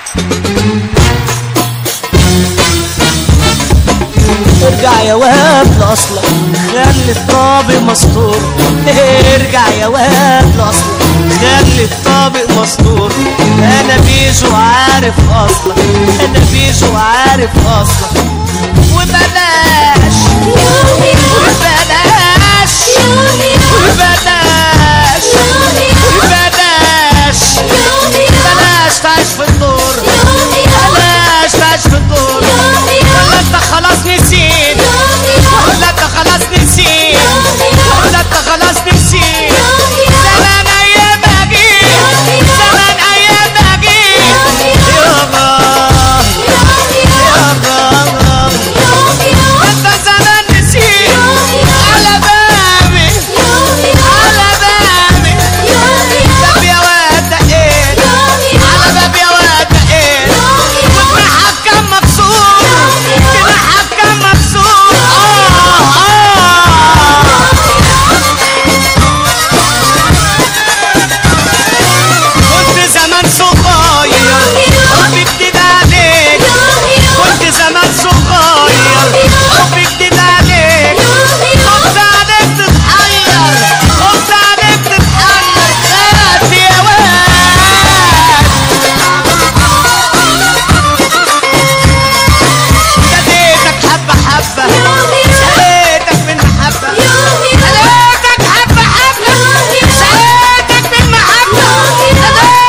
ارجع يا واد لاصلك خلي الطابق مستور ارجع يا واد لاصلك خلي الطابق مستور انا بيجو عارف اصلك انا بيجو عارف اصلك وبلاش وبلاش وبلاش وبلاش بلاش تعيش في الدور بلاش تعيش في الدور ولا انت خلاص نسيت ولا انت خلاص نسيت ولا انت خلاص نسيت زمان ايام اجيب زمان ايام اجيب يابا يابا انت زمان نسيت على بابي على بابي باب يا واد دقيت على باب يا واد دقيت جناحك كان مكسور جناحك كان مكسور آه آه كنت زمان صغير حبي جديد عليك كنت زمان صغير حبي جديد عليك خفت عليك تتحير خفت عليك تتحير خاف يا واد خديتك حبة حبة سقيتك من محبة خديتك حبة حبة سقيتك من محبة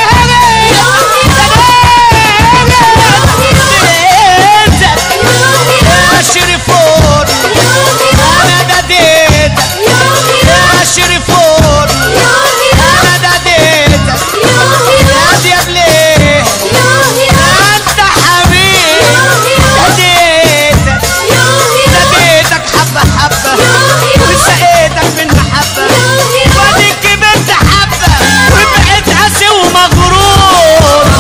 خديتك يا شريفون انا دديتك يا شريفون انا دديتك يا ديابليه انت حبيب دديتك دديتك حبة حبة وسقيتك من محبة واديك كبرت حبة وبقيت قاسي ومغرور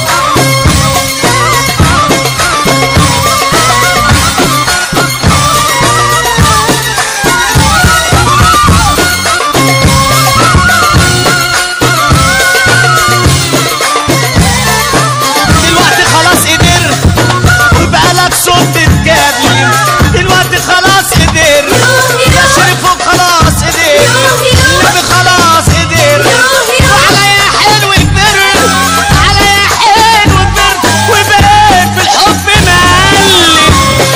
دلوقتي خلاص قدرت وبقالك صوت تتكلم دلوقتي خلاص قدرت يا شريفهم خلاص قدرت النبي خلاص قدرت وعليا حلو كبرت عليا حلو كبرت وبقيت في الحب مقلب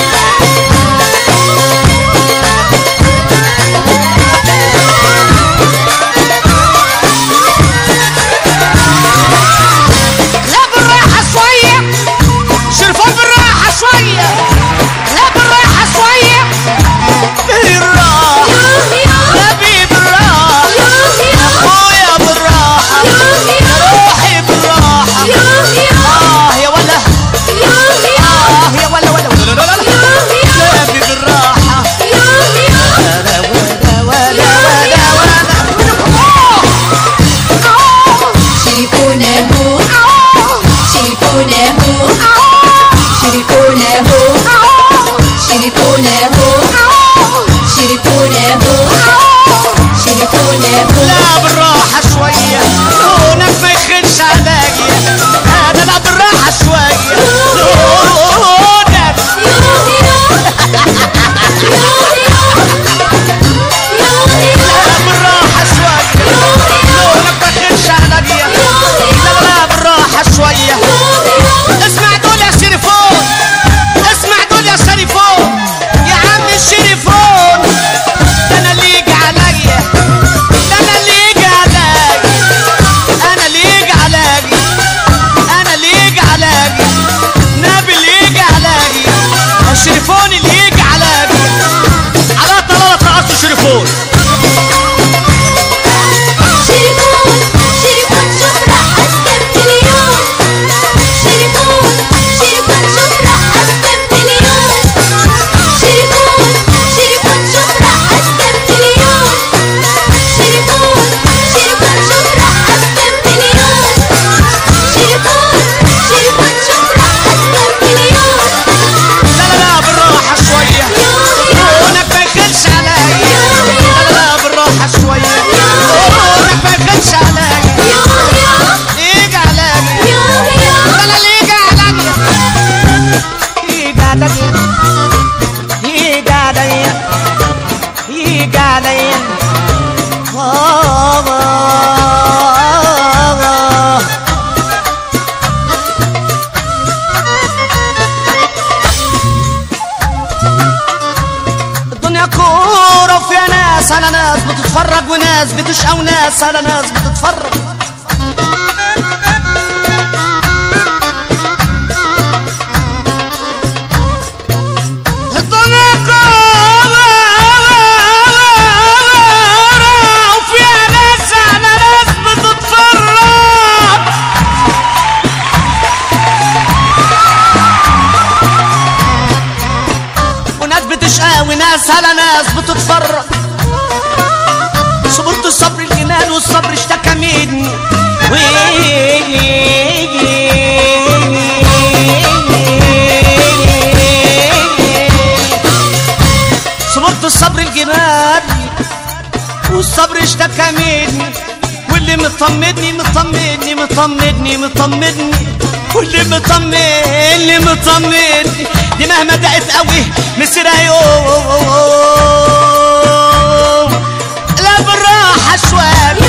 لا بالراحة شوية شرفوا بالراحة شوية لا بالراحة شوية بالراحة نبي بالراحة أخويا بالراحة روحي بالراحة آه يا ولا آه يا ولا ولا ولا ولا ولا نبي بالراحة ولا ولا ولا ولا ولا شريكونه شريكونه شريكونه شريكونه شريكونه شريكونه لا بالراحة شوية لونك ما يخنش عليا أنا لا بالراحة شوية لونك لا بالراحة شوية لونك ما يخنش عليا لا لا بتشقى وناس على ناس بتتفرج وفيها ناس على ناس بتتفرج وناس بتشقى وناس على ناس بتتفرج صبرت الصبر الجنان والصبر اشتكى مني صبرت الصبر الجنان والصبر اشتكى مني واللي مطمني مطمني مطمني مطمني واللي مطمني مطمني دي مهما دقت قوي مسيرها يوم لا بالراحة شوية